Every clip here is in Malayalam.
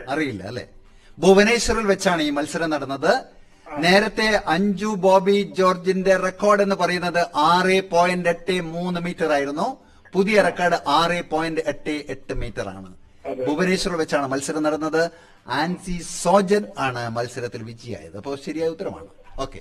അറിയില്ല അല്ലെ ഭുവനേശ്വറിൽ വെച്ചാണ് ഈ മത്സരം നടന്നത് നേരത്തെ അഞ്ജു ബോബി ജോർജിന്റെ റെക്കോർഡ് എന്ന് പറയുന്നത് ആറ് പോയിന്റ് എട്ട് മൂന്ന് മീറ്റർ ആയിരുന്നു പുതിയ റെക്കോർഡ് ആറ് പോയിന്റ് എട്ട് എട്ട് മീറ്റർ ആണ് ഭുവനേശ്വറിൽ വെച്ചാണ് മത്സരം നടന്നത് ആൻസി സോജൻ ആണ് മത്സരത്തിൽ വിജയിയായത് അപ്പോൾ ശരിയായ ഉത്തരമാണ് ഓക്കെ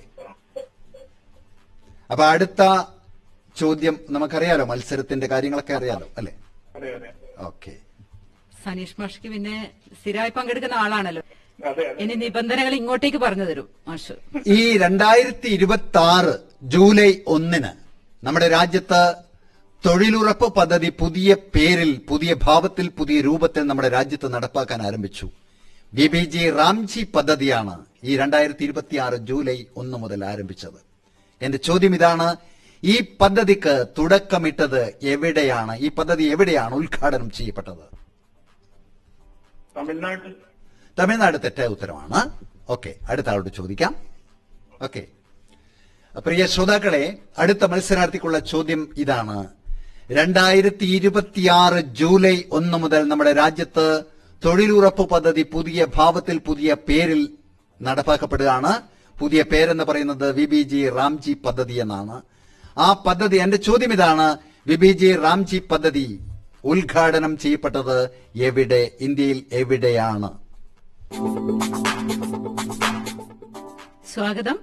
അപ്പൊ അടുത്ത ചോദ്യം നമുക്കറിയാലോ മത്സരത്തിന്റെ കാര്യങ്ങളൊക്കെ അറിയാലോ അല്ലെ അതെ അതെ ഓക്കെ സനീഷ് മാഷ്ക്ക് പിന്നെ സ്ഥിരമായി പങ്കെടുക്കുന്ന ആളാണല്ലോ അതെ അതെ ഇനി നിബന്ധനകൾ ഇങ്ങോട്ടേക്ക് പറഞ്ഞു തരും മാഷ് ഈ രണ്ടായിരത്തി ഇരുപത്തി ആറ് ജൂലൈ ഒന്നിന് നമ്മുടെ രാജ്യത്ത് തൊഴിലുറപ്പ് പദ്ധതി പുതിയ പേരിൽ പുതിയ ഭാവത്തിൽ പുതിയ രൂപത്തിൽ നമ്മുടെ രാജ്യത്ത് നടപ്പാക്കാൻ ആരംഭിച്ചു ബി ബി ജി റാംജി പദ്ധതിയാണ് ഈ രണ്ടായിരത്തി ഇരുപത്തി ആറ് ജൂലൈ ഒന്ന് മുതൽ ആരംഭിച്ചത് എന്റെ ചോദ്യം ഇതാണ് ഈ പദ്ധതിക്ക് തുടക്കമിട്ടത് എവിടെയാണ് ഈ പദ്ധതി എവിടെയാണ് ഉദ്ഘാടനം ചെയ്യപ്പെട്ടത് തമിഴ്നാട് തമിഴ്നാട് തെറ്റായ ഉത്തരമാണ് ഓക്കെ അടുത്ത ആളോട് ചോദിക്കാം ഓക്കെ പ്രിയ ശ്രോതാക്കളെ അടുത്ത മത്സരാർത്ഥിക്കുള്ള ചോദ്യം ഇതാണ് രണ്ടായിരത്തി ഇരുപത്തിയാറ് ജൂലൈ ഒന്ന് മുതൽ നമ്മുടെ രാജ്യത്ത് തൊഴിലുറപ്പ് പദ്ധതി പുതിയ ഭാവത്തിൽ പുതിയ പേരിൽ നടപ്പാക്കപ്പെടുകയാണ് പുതിയ പേരെന്ന് പറയുന്നത് വി ബി ജി റാംജി പദ്ധതി എന്നാണ് ആ പദ്ധതി എന്റെ ചോദ്യം ഇതാണ് വി ബി ജി റാംജി പദ്ധതി ഉദ്ഘാടനം ചെയ്യപ്പെട്ടത് എവിടെ ഇന്ത്യയിൽ എവിടെയാണ് സ്വാഗതം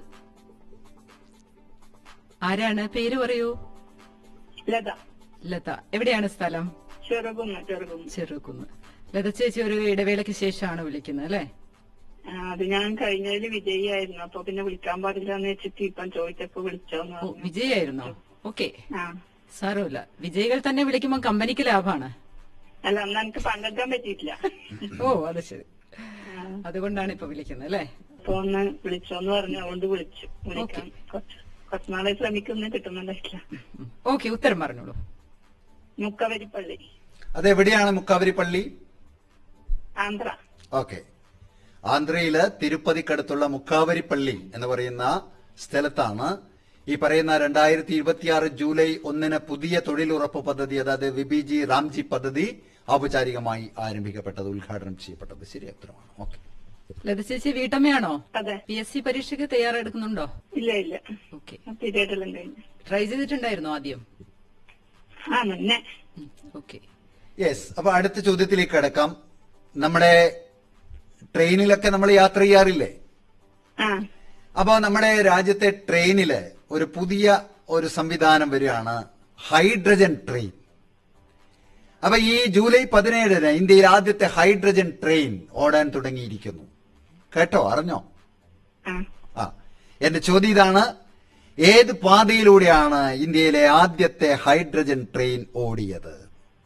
ആരാണ് പേര് പറയൂ ലത ലത എവിടെയാണ് സ്ഥലം ചെറുകുന്ന് ചെറുകുന്ന് ചെറുകുന്ന് ലത ചേച്ചി ഒരു ഇടവേളയ്ക്ക് ശേഷമാണ് വിളിക്കുന്നത് അല്ലെ ആ, അത് ഞാൻ കഴിഞ്ഞതിൽ വിജയിയായിരുന്നു അപ്പൊ പിന്നെ വിളിക്കാൻ പാടില്ല എന്ന് വെച്ചിട്ട് ഇപ്പം ചോദിച്ചപ്പോ വിളിച്ചോന്ന് ഓ പറഞ്ഞു വിജയായിരുന്നോ ഓക്കെ ആ സാരമില്ല വിജയികൾ തന്നെ വിളിക്കുമ്പോൾ കമ്പനിക്ക് ലാഭമാണ് അല്ല അന്ന് എനിക്ക് പങ്കെടുക്കാൻ പറ്റിയിട്ടില്ല ഓ അത് ശരി അതുകൊണ്ടാണ് ഇപ്പൊ വിളിക്കുന്നത് അല്ലെ അപ്പൊ ഒന്ന് വിളിച്ചോന്ന് പറഞ്ഞു അതുകൊണ്ട് വിളിച്ചു വിളിക്കാൻ കുറച്ച് കുറച്ച് നാളെ ശ്രമിക്കുന്ന കിട്ടുന്നുണ്ടായിട്ടില്ല ഓക്കെ ഉത്തരം പറഞ്ഞോളൂ മുക്കവരിപ്പള്ളി അതെവിടെയാണ് മുക്കാവരി പള്ളി ആന്ധ്ര ഓക്കെ ആന്ധ്രയില് തിരുപ്പതിക്കടുത്തുള്ള മുക്കാവരി പള്ളി എന്ന് പറയുന്ന സ്ഥലത്താണ് ഈ പറയുന്ന രണ്ടായിരത്തി ഇരുപത്തിയാറ് ജൂലൈ ഒന്നിന് പുതിയ തൊഴിലുറപ്പ് പദ്ധതി അതായത് വിബിജി റാംജി പദ്ധതി ഔപചാരികമായി ആരംഭിക്കപ്പെട്ടത് ഉദ്ഘാടനം ചെയ്യപ്പെട്ടത് ശരിയായ ഉത്തരമാണ് ഓക്കെ ലത ചേച്ചി വീട്ടമ്മയാണോ അതെ പി എസ് സി പരീക്ഷയ്ക്ക് തയ്യാറെടുക്കുന്നുണ്ടോ ഇല്ല ഇല്ല ഓക്കെ പീരിയഡ് എല്ലാം കഴിഞ്ഞു ട്രൈ ചെയ്തിട്ടുണ്ടായിരുന്നോ ആദ്യം ആ മുന്നേ ഓക്കെ യെസ് അപ്പൊ അടുത്ത ചോദ്യത്തിലേക്ക് കിടക്കാം നമ്മുടെ ട്രെയിനിലൊക്കെ നമ്മൾ യാത്ര ചെയ്യാറില്ലേ ആ അപ്പൊ നമ്മുടെ രാജ്യത്തെ ട്രെയിനില് ഒരു പുതിയ ഒരു സംവിധാനം വരികയാണ് ഹൈഡ്രജൻ ട്രെയിൻ അപ്പൊ ഈ ജൂലൈ പതിനേഴിന് ഇന്ത്യയിൽ ആദ്യത്തെ ഹൈഡ്രജൻ ട്രെയിൻ ഓടാൻ തുടങ്ങിയിരിക്കുന്നു കേട്ടോ അറിഞ്ഞോ ആ ആ എന്റെ ചോദ്യം ഇതാണ് ഏത് പാതയിലൂടെയാണ് ഇന്ത്യയിലെ ആദ്യത്തെ ഹൈഡ്രജൻ ട്രെയിൻ ഓടിയത്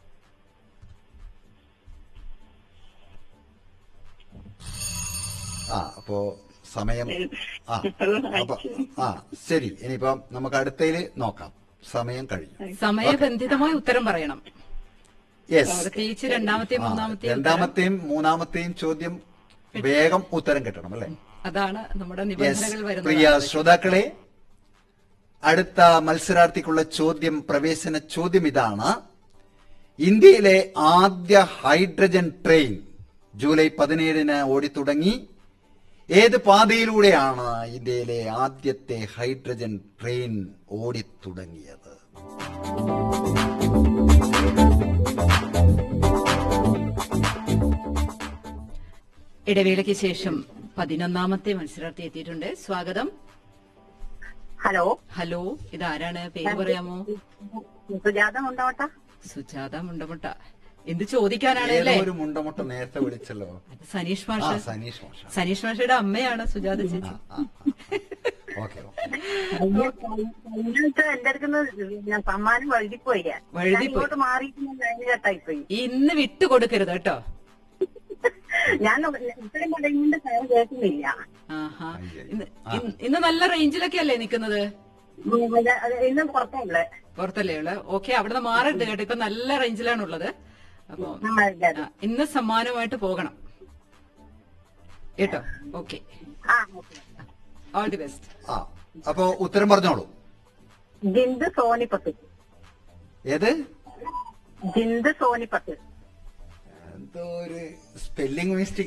ആ അപ്പോ സമയം ആ അപ്പൊ ആ ശരി ഇനിയിപ്പം നമുക്ക് അടുത്തതില് നോക്കാം സമയം കഴിഞ്ഞു സമയബന്ധിതമായ ഉത്തരം പറയണം യെസ് പ്രത്യേകിച്ച് രണ്ടാമത്തെയും മൂന്നാമത്തെയും ഉത്തരം. രണ്ടാമത്തെയും മൂന്നാമത്തെയും ചോദ്യം വേഗം ഉത്തരം കിട്ടണം അല്ലേ അതാണ് നമ്മുടെ യെസ് നിബന്ധനകൾ പ്രിയ വരുന്നത് ശ്രോതാക്കളെ അടുത്ത മത്സരാർത്ഥിക്കുള്ള ചോദ്യം പ്രവേശന ചോദ്യം ഇതാണ് ഇന്ത്യയിലെ ആദ്യ ഹൈഡ്രജൻ ട്രെയിൻ ജൂലൈ പതിനേഴിന് ഓടിത്തുടങ്ങി ഏത് പാതയിലൂടെയാണ് ഇന്ത്യയിലെ ആദ്യത്തെ ഹൈഡ്രജൻ ട്രെയിൻ ഓടിത്തുടങ്ങിയത് ഇടവേളയ്ക്ക് ശേഷം പതിനൊന്നാമത്തെ മത്സരാർത്ഥി എത്തിയിട്ടുണ്ട് സ്വാഗതം ഹലോ ഹലോ ഇതാരാണ് പേര് പറയാമോ സുജാത ഉണ്ടോട്ടാ സുജാത മുണ്ടമുട്ട എന്ത് ചോദിക്കാനാണ് ഏതോ അല്ലേ ഒരു മുണ്ടമുട്ട നേരത്തെ വിളിച്ചല്ലോ അത് സനീഷ് ആ മാഷ് സനീഷ് മോശ സനീഷ് മാഷയുടെ അമ്മയാണ് സുജാത ചേച്ചി ഓക്കെ കഴിഞ്ഞ എന്റെ അടുക്കുന്ന ഞാൻ സമ്മാനം വഴുതിപ്പോയി വഴുതിപ്പോയി. ഇങ്ങോട്ട് മാറിയിട്ട് ലൈന് കട്ടായിപ്പോയി ഇന്ന് വിട്ടുകൊടുക്കരുത് കേട്ടോ ഞാൻ ഇത്രയും പറയുന്നുണ്ട് സാറ് കേൾക്കുന്നില്ല ആഹാ അയ്യയ്യോ. ഇന്ന് ഇന്ന് ഇന്ന് നല്ല റേഞ്ചിലൊക്കെ അല്ലേ നിക്കുന്നത് ഉം, ഇത് അത് ഇന്ന് പുറത്തുള്ളേ പുറത്തല്ലേ ഉള്ള ഓക്കെ അവിടുന്ന് മാറരുത് കേട്ടോ ഇപ്പൊ നല്ല റേഞ്ചിലാണുള്ളത് അപ്പൊ ആ, അതെ, അതെ. ആ, ഇന്ന് സമ്മാനമായിട്ട് പോകണം കേട്ടോ ഓക്കെ ആ ഓക്കേ. ഓൾ ദി ബെസ്റ്റ് ആ അപ്പോ ഉത്തരം പറഞ്ഞോളൂ ജിന്ത് സോനിപ്പത്ത് ഏത് ജിന്ത് സോനിപ്പത്ത് എന്തോ ഒരു സ്പെല്ലിംഗ് മിസ്റ്റേക്ക്